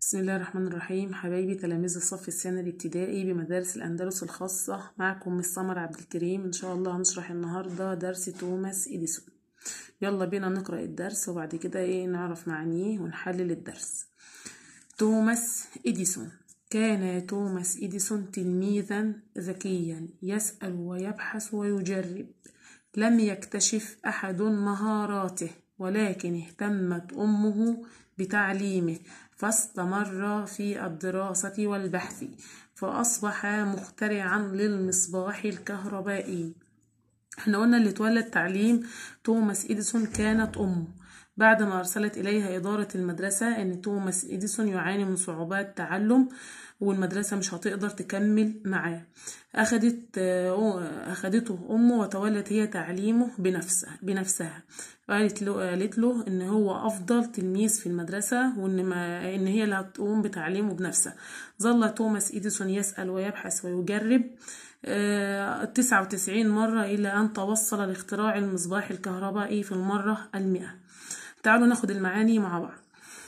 بسم الله الرحمن الرحيم حبايبي تلاميذ الصف الثاني الابتدائي بمدارس الأندلس الخاصة معكم مس سمر عبد الكريم إن شاء الله هنشرح النهاردة درس توماس إديسون يلا بينا نقرأ الدرس وبعد كده إيه نعرف معانيه ونحلل الدرس توماس إديسون كان توماس إديسون تلميذا ذكيا يسأل ويبحث ويجرب لم يكتشف أحد مهاراته ولكن اهتمت أمه بتعليمه فاستمر في الدراسة والبحث فأصبح مخترعا للمصباح الكهربائي احنا قلنا اللي تولى التعليم توماس إديسون كانت أمه بعد ما أرسلت إليها إدارة المدرسة أن توماس إديسون يعاني من صعوبات تعلم والمدرسة مش هتقدر تكمل معاه أخدت أخدته أمه وتولت هي تعليمه بنفسها بنفسها قالت له قالت له إن هو أفضل تلميذ في المدرسة وإن ما إن هي اللي هتقوم بتعليمه بنفسها ظل توماس إديسون يسأل ويبحث ويجرب تسعة وتسعين مرة إلى أن توصل لاختراع المصباح الكهربائي في المرة المئة تعالوا ناخد المعاني مع بعض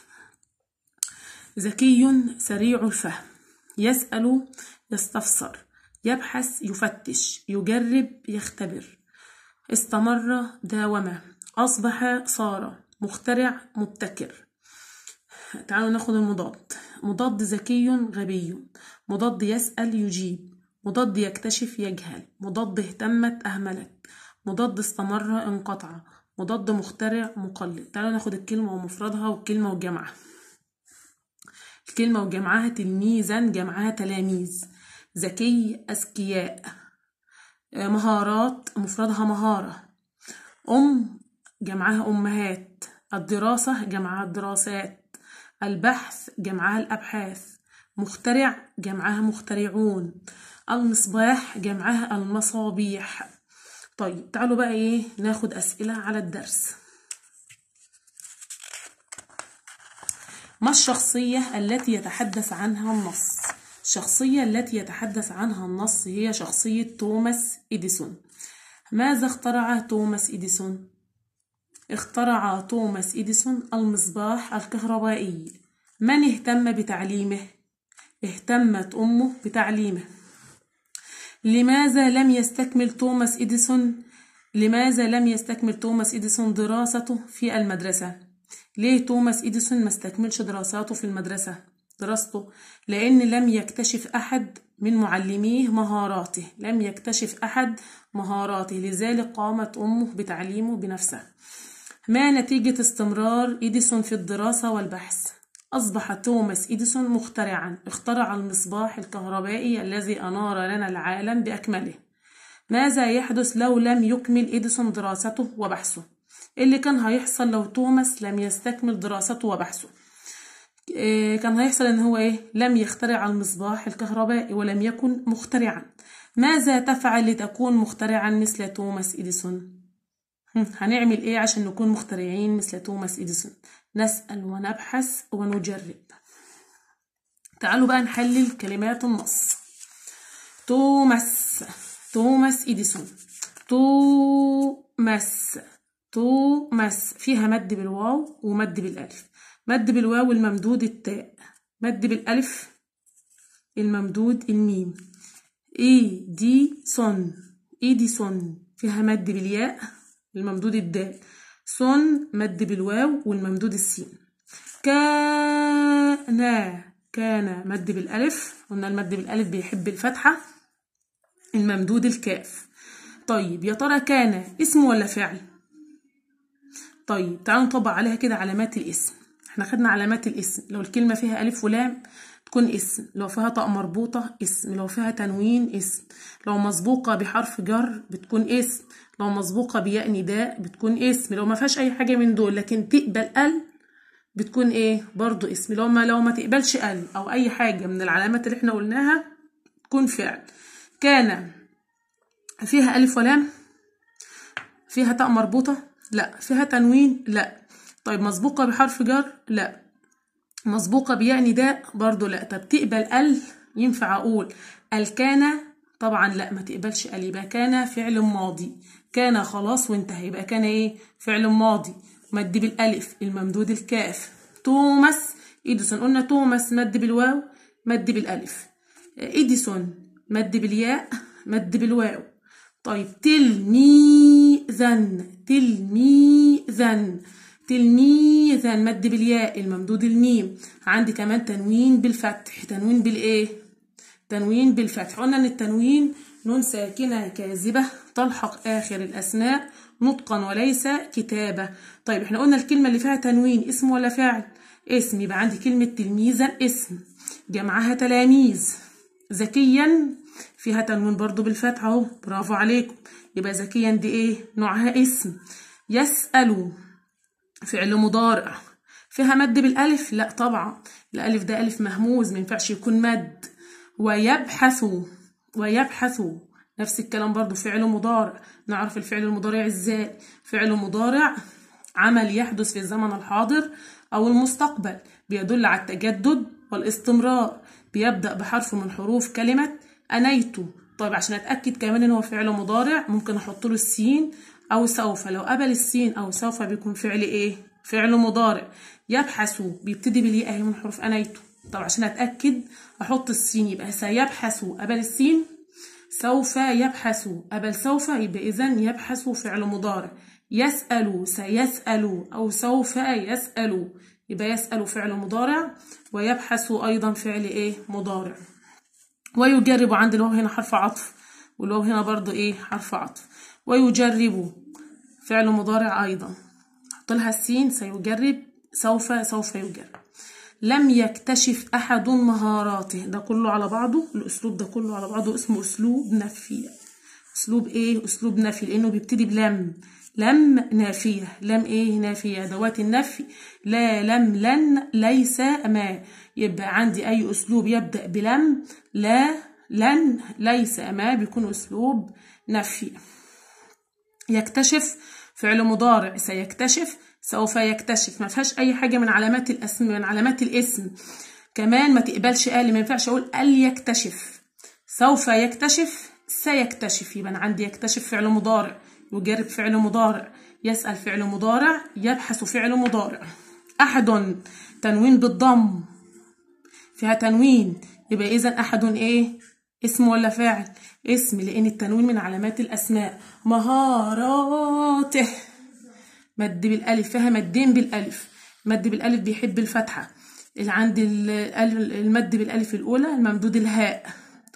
ذكي سريع الفهم يسأل يستفسر يبحث يفتش يجرب يختبر استمر داوم أصبح صار مخترع مبتكر تعالوا ناخد المضاد مضاد ذكي غبي مضاد يسأل يجيب مضاد يكتشف يجهل مضاد اهتمت أهملت مضاد استمر انقطع مضاد مخترع مقلد تعالوا ناخد الكلمة ومفردها والكلمة وجمعها الكلمة وجمعها تلميذا جمعها تلاميذ ذكي أذكياء مهارات مفردها مهارة أم جمعها أمهات الدراسة جمعها الدراسات البحث جمعها الأبحاث مخترع جمعها مخترعون المصباح جمعها المصابيح طيب تعالوا بقى ايه ناخد أسئلة على الدرس ما الشخصية التي يتحدث عنها النص الشخصية التي يتحدث عنها النص هي شخصية توماس إديسون ماذا اخترع توماس إديسون اخترع توماس إديسون المصباح الكهربائي من اهتم بتعليمه اهتمت أمه بتعليمه لماذا لم يستكمل توماس إديسون لماذا لم يستكمل توماس إديسون دراسته في المدرسة ليه توماس إديسون ما استكملش دراساته في المدرسة دراسته لأن لم يكتشف أحد من معلميه مهاراته لم يكتشف أحد مهاراته لذلك قامت أمه بتعليمه بنفسها ما نتيجة استمرار إديسون في الدراسة والبحث أصبح توماس إديسون مخترعا اخترع المصباح الكهربائي الذي أنار لنا العالم بأكمله ماذا يحدث لو لم يكمل إديسون دراسته وبحثه اللي كان هيحصل لو توماس لم يستكمل دراسته وبحثه إيه كان هيحصل ان هو ايه لم يخترع المصباح الكهربائي ولم يكن مخترعا ماذا تفعل لتكون مخترعا مثل توماس إديسون هنعمل ايه عشان نكون مخترعين مثل توماس إديسون نسأل ونبحث ونجرب تعالوا بقى نحلل كلمات النص توماس توماس إديسون توماس توماس فيها مد بالواو ومد بالألف مد بالواو الممدود التاء مد بالألف الممدود الميم إي دي سون إيديسون فيها مد بالياء الممدود الدال سون مد بالواو والممدود السين كان كان مد بالألف قلنا المد بالألف بيحب الفتحة الممدود الكاف طيب يا ترى كان اسم ولا فعل طيب تعالوا نطبق عليها كده علامات الاسم احنا خدنا علامات الاسم لو الكلمة فيها ألف ولام تكون اسم لو فيها طاء مربوطة اسم لو فيها تنوين اسم لو مسبوقة بحرف جر بتكون اسم لو مسبوقة بياء نداء بتكون اسم لو ما فيهاش أي حاجة من دول لكن تقبل ال بتكون ايه برضو اسم لو ما لو ما تقبلش ال أو أي حاجة من العلامات اللي احنا قلناها تكون فعل كان فيها ألف ولام فيها تاء مربوطة لا فيها تنوين لا طيب مسبوقة بحرف جر لا مسبوقة بياء نداء برضو لا طب تقبل ال ينفع أقول الكان طبعا لا ما تقبلش ال يبقى كان فعل ماضي كان خلاص وانتهى يبقى كان ايه فعل ماضي مد بالالف الممدود الكاف توماس إديسون قلنا توماس مد بالواو مد بالألف إديسون مد بالياء مد بالواو طيب تلميذا تلميذا تلميذا مد بالياء الممدود الميم عندي كمان تنوين بالفتح تنوين بالايه تنوين بالفتح قلنا ان التنوين نون ساكنة كاذبة تلحق آخر الأسماء نطقا وليس كتابة طيب احنا قلنا الكلمة اللي فيها تنوين اسم ولا فعل اسم يبقى عندي كلمة تلميذا اسم جمعها تلاميذ ذكيا فيها تنوين برضو بالفتح اهو برافو عليكم يبقى ذكيا دي ايه نوعها اسم يسأل فعل مضارع فيها مد بالالف لا طبعا الالف ده الف مهموز ما ينفعش يكون مد ويبحث ويبحث نفس الكلام برضو فعل مضارع نعرف الفعل المضارع ازاي فعل مضارع عمل يحدث في الزمن الحاضر او المستقبل بيدل على التجدد والاستمرار بيبدأ بحرف من حروف كلمة أنيت طيب عشان أتأكد كمان إن هو فعل مضارع ممكن أحط له السين أو سوف لو قبل السين أو سوف بيكون فعل إيه؟ فعل مضارع يبحث بيبتدي بالياء أهي من حروف أنيت طب عشان أتأكد أحط السين يبقى سيبحث قبل السين سوف يبحث قبل سوف يبقى إذا يبحث فعل مضارع يسأل سيسأل أو سوف يسأل يبقى يسأل فعل مضارع ويبحث أيضا فعل إيه مضارع ويجرب عند الواو هنا حرف عطف والواو هنا برضو إيه حرف عطف ويجرب فعل مضارع أيضا حط لها السين سيجرب سوف سوف يجرب لم يكتشف أحد مهاراته ده كله على بعضه الأسلوب ده كله على بعضه اسمه أسلوب نفي أسلوب إيه أسلوب نفي لأنه بيبتدي بلم لم نافية لم ايه نافية ادوات النفي لا لم لن ليس ما يبقى عندي اي اسلوب يبدأ بلم لا لن ليس ما بيكون اسلوب نفي يكتشف فعل مضارع سيكتشف سوف يكتشف ما فيهاش اي حاجة من علامات الاسم من علامات الاسم كمان ما تقبلش قال ما ينفعش اقول قال يكتشف سوف يكتشف سيكتشف يبقى انا عندي يكتشف فعل مضارع يجرب فعل مضارع يسأل فعل مضارع يبحث فعل مضارع أحد تنوين بالضم فيها تنوين يبقى إذا أحد إيه اسم ولا فاعل اسم لأن التنوين من علامات الأسماء مهاراته مد بالألف فيها مدين بالألف مد بالألف بيحب الفتحة اللي عند المد بالألف الأولى الممدود الهاء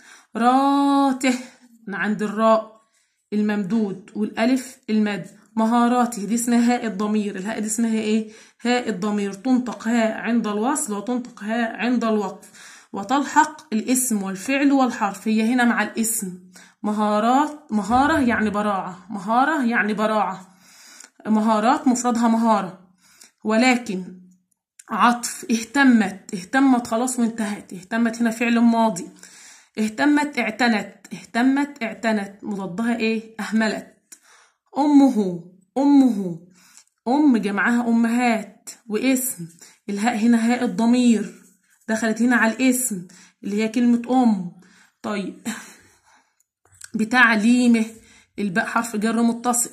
راته عند الراء الممدود والألف المد مهاراته دي اسمها هاء الضمير الهاء دي اسمها ايه هاء الضمير تنطق هاء عند الوصل وتنطق هاء عند الوقف وتلحق الاسم والفعل والحرف هي هنا مع الاسم مهارات مهارة يعني براعة مهارة يعني براعة مهارات مفردها مهارة ولكن عطف اهتمت اهتمت خلاص وانتهت اهتمت هنا فعل ماضي اهتمت اعتنت اهتمت اعتنت مضادها ايه اهملت امه امه ام جمعها امهات واسم الهاء هنا هاء الضمير دخلت هنا على الاسم اللي هي كلمة ام طيب بتعليمه الباء حرف جر متصل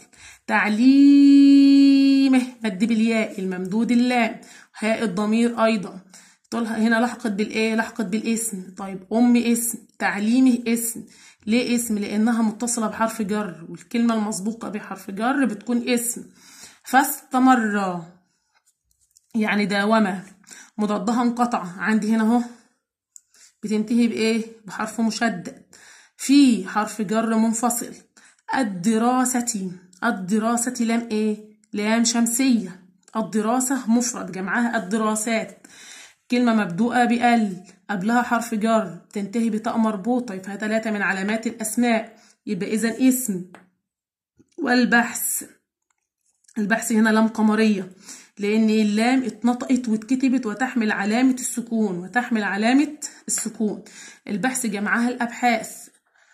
تعليمه مد بالياء الممدود اللام هاء الضمير ايضا طولها هنا لحقت بالايه لحقت بالاسم طيب ام اسم تعليمه اسم ليه اسم لانها متصله بحرف جر والكلمه المسبوقه بحرف جر بتكون اسم فاستمر يعني داومه مضادها انقطع عندي هنا اهو بتنتهي بايه بحرف مشدد في حرف جر منفصل الدراسة الدراسة لام ايه لام شمسية الدراسة مفرد جمعها الدراسات كلمة مبدوءة بأل قبلها حرف جر تنتهي بتاء مربوطة يبقى ثلاثة من علامات الأسماء يبقى إذا اسم والبحث البحث هنا لام قمرية لأن اللام اتنطقت واتكتبت وتحمل علامة السكون وتحمل علامة السكون البحث جمعها الأبحاث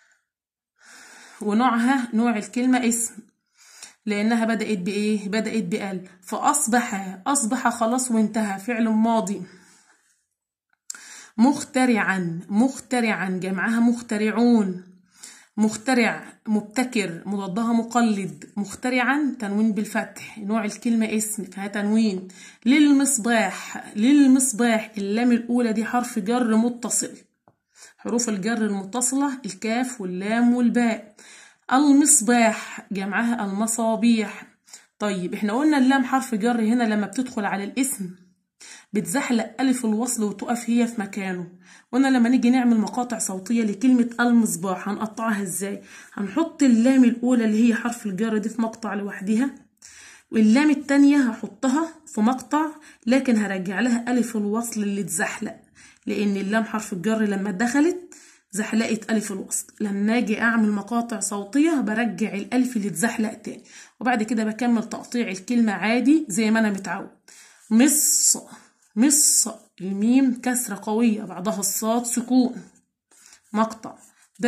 ونوعها نوع الكلمة اسم لأنها بدأت بإيه؟ بدأت بأل فأصبح أصبح خلاص وانتهى فعل ماضي مخترعا مخترعا جمعها مخترعون مخترع مبتكر مضادها مقلد مخترعا تنوين بالفتح نوع الكلمة اسم فيها تنوين للمصباح للمصباح اللام الأولى دي حرف جر متصل حروف الجر المتصلة الكاف واللام والباء المصباح جمعها المصابيح طيب احنا قلنا اللام حرف جر هنا لما بتدخل على الاسم بتزحلق ألف الوصل وتقف هي في مكانه قلنا لما نيجي نعمل مقاطع صوتية لكلمة المصباح هنقطعها ازاي هنحط اللام الأولى اللي هي حرف الجر دي في مقطع لوحدها واللام التانية هحطها في مقطع لكن هرجع لها ألف الوصل اللي اتزحلق لأن اللام حرف الجر لما دخلت زحلقت ألف الوصل لما أجي أعمل مقاطع صوتية برجع الألف اللي اتزحلق تاني وبعد كده بكمل تقطيع الكلمة عادي زي ما أنا متعود مص مص الميم كسرة قوية بعدها الصاد سكون مقطع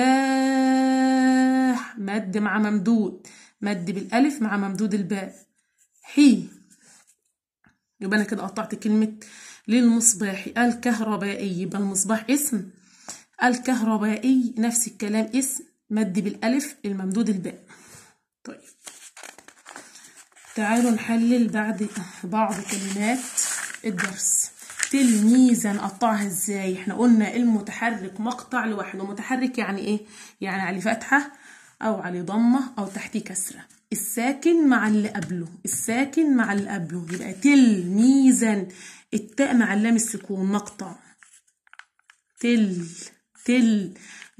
باح مد مع ممدود مد بالألف مع ممدود الباء حي يبقى أنا كده قطعت كلمة للمصباح الكهربائي يبقى المصباح اسم الكهربائي نفس الكلام اسم مد بالألف الممدود الباء طيب تعالوا نحلل بعد بعض كلمات الدرس تلميذا نقطعها ازاي احنا قلنا المتحرك مقطع لوحده متحرك يعني ايه يعني عليه فتحة او عليه ضمة او تحتيه كسرة الساكن مع اللي قبله الساكن مع اللي قبله يبقى تلميذا التاء مع اللام السكون مقطع تل تل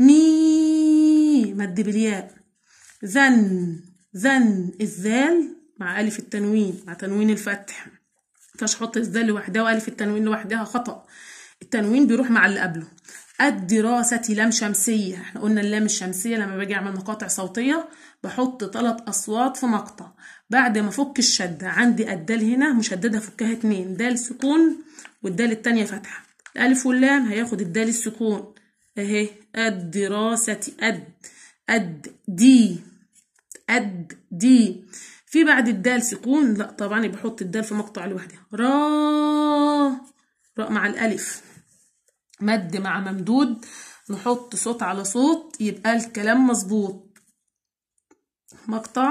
مي مد بالياء زن زن الزال مع ألف التنوين مع تنوين الفتح مينفعش احط الزال لوحدها والف التنوين لوحدها خطأ التنوين بيروح مع اللي قبله الدراسة لام شمسية احنا قلنا اللام الشمسية لما باجي اعمل مقاطع صوتية بحط ثلاث اصوات في مقطع بعد ما افك الشدة عندي الدال هنا مشددة فكها اتنين دال سكون والدال التانية فتحة الالف واللام هياخد الدال السكون اهي الدراسة اد اد دي اد دي في بعد الدال سكون لا طبعا بحط الدال في مقطع لوحدها را راء مع الالف مد مع ممدود نحط صوت على صوت يبقى الكلام مظبوط مقطع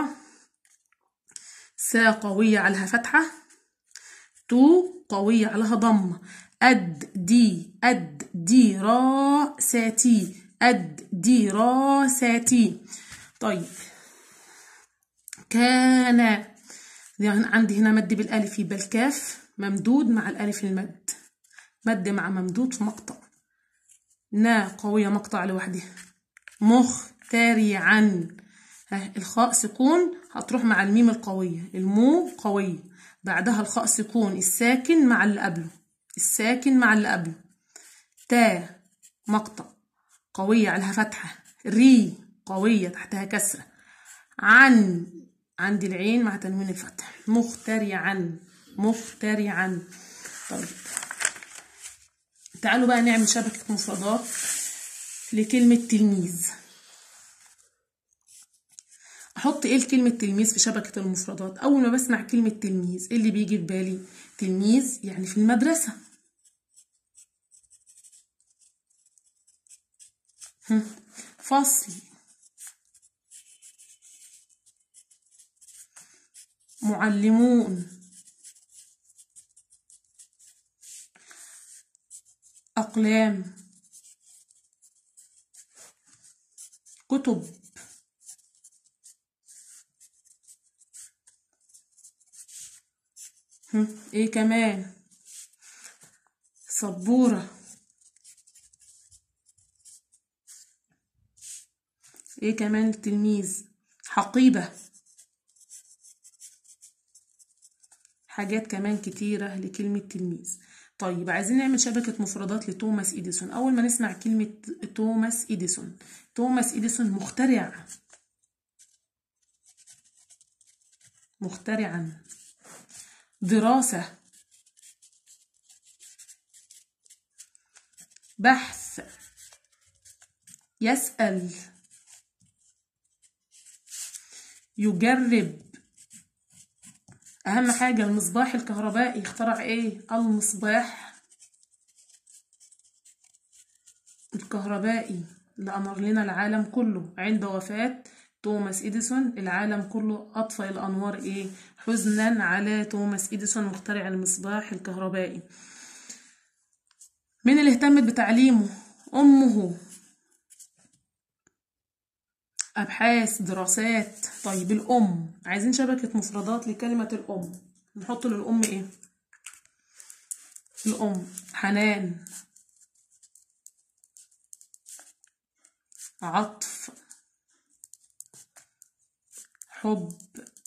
سا قوية عليها فتحة تو قوية عليها ضمة أد دي أد دي را ساتي أد دي را ساتي طيب كان يعني عندي هنا مد بالألف يبقى الكاف ممدود مع الألف المد مد مع ممدود في مقطع نا قوية مقطع لوحدها مخترعا ها الخاء سكون هتروح مع الميم القوية المو قوية بعدها الخاء سكون الساكن مع اللي قبله الساكن مع اللي قبله تا مقطع قوية عليها فتحة ري قوية تحتها كسرة عن عندي العين مع تنوين الفتح مخترعا مخترعا طيب تعالوا بقى نعمل شبكة مفردات لكلمة تلميذ احط ايه لكلمة تلميذ في شبكة المفردات اول ما بسمع كلمة تلميذ ايه اللي بيجي في بالي تلميذ يعني في المدرسة فصل معلمون أقلام كتب ايه كمان سبورة ايه كمان التلميذ حقيبة حاجات كمان كتيرة لكلمة تلميذ طيب عايزين نعمل شبكة مفردات لتوماس إديسون أول ما نسمع كلمة توماس إديسون توماس إديسون مخترع مخترعا دراسة بحث يسأل يجرب أهم حاجة المصباح الكهربائي اخترع إيه؟ المصباح الكهربائي اللي أنار لنا العالم كله عند وفاة توماس إديسون العالم كله أطفأ الأنوار إيه حزنا على توماس إديسون مخترع المصباح الكهربائي مين اللي اهتمت بتعليمه أمه أبحاث دراسات طيب الأم عايزين شبكة مفردات لكلمة الأم نحط للأم إيه الأم حنان عطف حب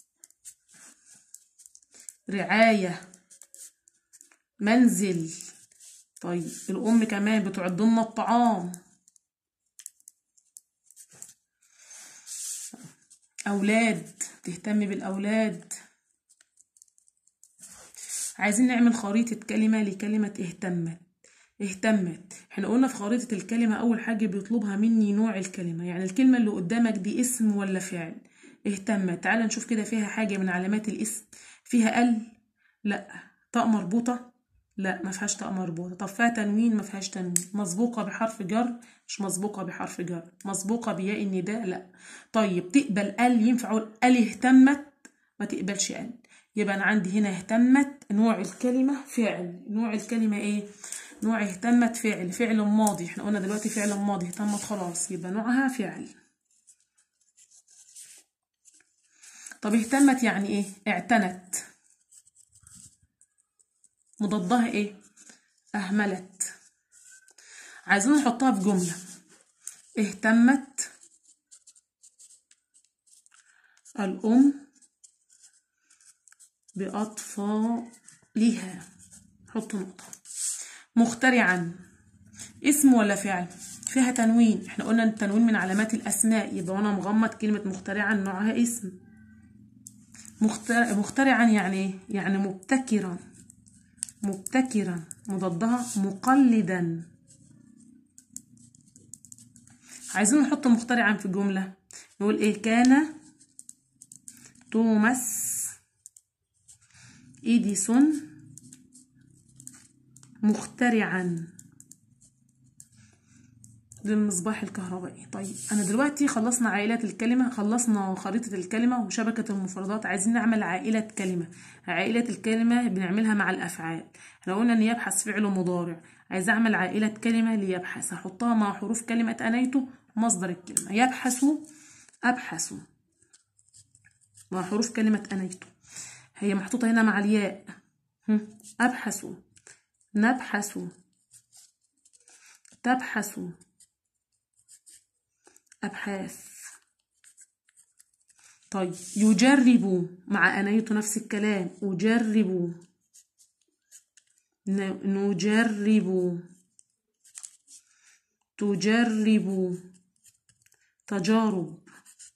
رعاية منزل طيب الأم كمان بتعد لنا الطعام أولاد تهتم بالأولاد عايزين نعمل خريطة كلمة لكلمة اهتمت اهتمت احنا قلنا في خريطة الكلمة أول حاجة بيطلبها مني نوع الكلمة يعني الكلمة اللي قدامك دي اسم ولا فعل اهتمت تعال نشوف كده فيها حاجة من علامات الاسم فيها ال لا طاء مربوطة لا ما فيهاش تاء مربوطة طب فيها تنوين ما فيهاش تنوين مسبوقة بحرف جر مش مسبوقة بحرف جر مسبوقة بياء النداء لا طيب تقبل ال ينفع اقول ال اهتمت ما تقبلش ال يبقى انا عندي هنا اهتمت نوع الكلمة فعل نوع الكلمة ايه نوع اهتمت فعل فعل ماضي احنا قلنا دلوقتي فعل ماضي اهتمت خلاص يبقى نوعها فعل طب اهتمت يعني ايه اعتنت مضادها ايه اهملت عايزين نحطها في جملة اهتمت الأم بأطفالها حط نقطة مخترعا اسم ولا فعل فيها تنوين احنا قلنا التنوين من علامات الأسماء يبقى أنا مغمض كلمة مخترعا نوعها اسم مخترعا يعني ايه يعني مبتكرا مبتكرا مضادها مقلدا عايزين نحط مخترعا في جملة نقول ايه كان توماس إديسون مخترعا للمصباح الكهربائي طيب انا دلوقتي خلصنا عائلات الكلمه خلصنا خريطه الكلمه وشبكه المفردات عايزين نعمل عائله كلمه عائله الكلمه بنعملها مع الافعال احنا قلنا ان يبحث فعل مضارع عايز اعمل عائله كلمه ليبحث هحطها مع حروف كلمه انيته مصدر الكلمه يبحث ابحث مع حروف كلمه انيته هي محطوطه هنا مع الياء ابحث نبحث تبحث أبحاث طيب يجرب مع أنيته نفس الكلام أجرب نجرب تجرب تجارب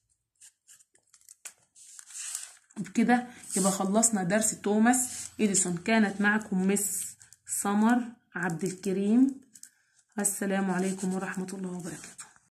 بكده يبقى خلصنا درس توماس إديسون كانت معكم مس سمر عبد الكريم السلام عليكم ورحمة الله وبركاته